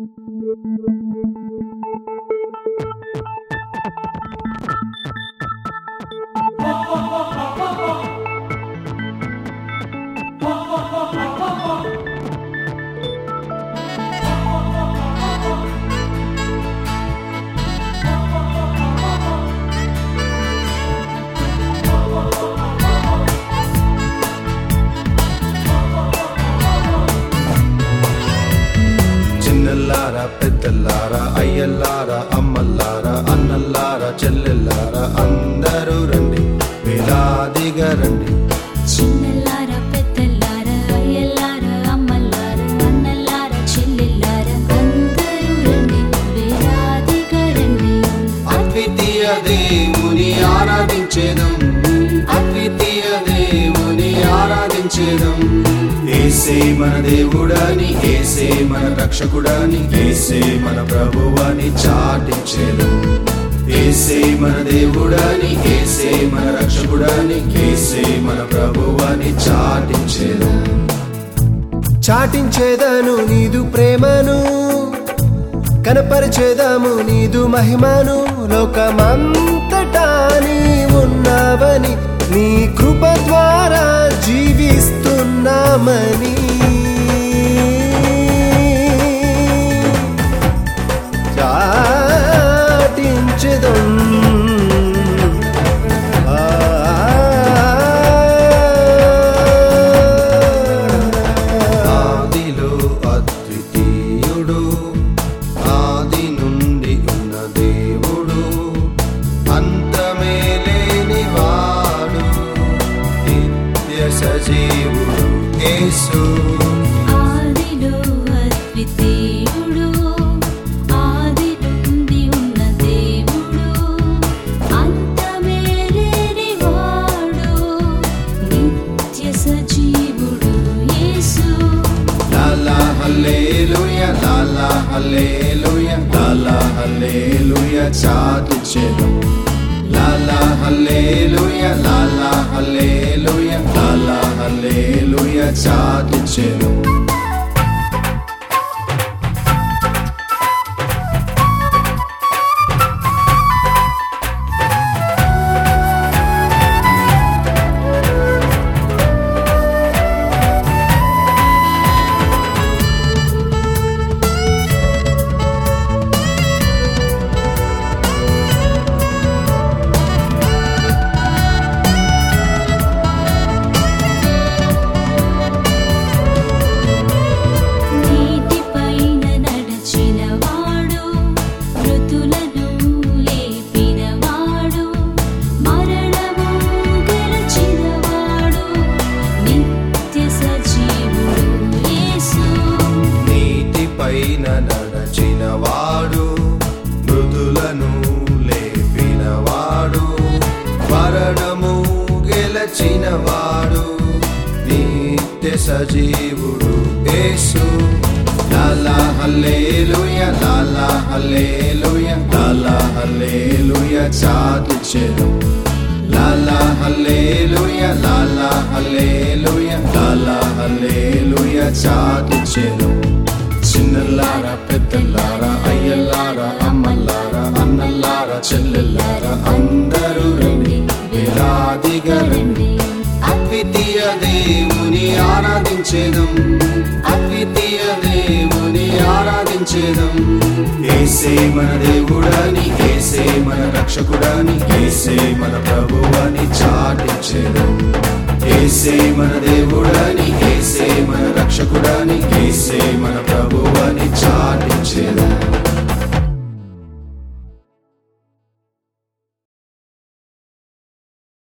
చిన్నల్లారా పెద్దల్లారా అయ్యల్లారా అమ్మల్లారా అన్నల్లారా చెల్లెల్లారా అందరూ రండి వేలాదిగా రండి చిన్నలార పెద్దలార అయ్యలార అమ్మలార అన్నలార చెల్లెల్లార అందరూ రండి వేలాదిగా రండి అద్వితీయ దేవుని ఆరాధించేదం అద్వితీయ దేవుని ఆరాధించేదం ఏసే మన దేవుడని ఏసే మన రక్షకుడని ఏసే మన ప్రభువని చాటించేదం ఏసే మన దేవుడని ఏసే మన రక్షకుడని ఏసే మన ప్రభువని చాటించేదం చాటించేదను నీదు ప్రేమను కనపరిచేదాము నీదు మహిమను లోకమంతటా నీ ఉన్నావని నీ కృప ద్వారా జీవిస్తున్నామని చాటించెదం ఆదిలో అద్వితీయుడు ఆది నుండి ఉన్న దేవుడు అంతమే లేనివాడు నిత్య సజీవుడు యేసు ఆదిలో అద్వితీయుడు ఆది నుండి ఉన్న దేవుడు అంతమే లేనివాడు నిత్య సజీవుడు యేసు లాలా హల్లేలుయ లాలా హల్లేలుయ లాలా హల్లేలుయ చాటించెదం లాలా హల్లేలుయ లాలా హల్లేలుయ లాలా హల్లేలుయ చాటించెదం నీటిపైన నడచినవాడు మృతులను లేపినవాడు మరణము గెలిచినవాడు నిత్య సజీవుడు యేసు నీటిపైన నడచినవాడు మృదులను లేపినవాడు మరణము గెలచినవాడు నిత్య సజీవుడు యేసు లాలా హల్లేలుయ లాలా హల్లేలుయ లాలా హల్లేలుయ చాటించెను లాలా హల్లేలుయ లాలా హల్లేలుయ లాలా హల్లేలుయ చాటించెను చిన్నల్లారా పెద్దల్లారా అయ్యల్లారా అమ్మల్లారా అన్నల్లారా చెల్లెల్లారా అందరూ రండి వేలాదిగా రండి అద్వితీయ దేవుని ఆరాధించేదం అద్వితీయ దేవుని ఆరాధించేదం ఏసే మన దేవుడని ఏసే మన రక్షకుడని ఏసే మన ప్రభువని చాటించేదం ఏసే మన దేవుడని ఏసే మన రక్షకుడని ఏసే మన ప్రభువని చాటించేదం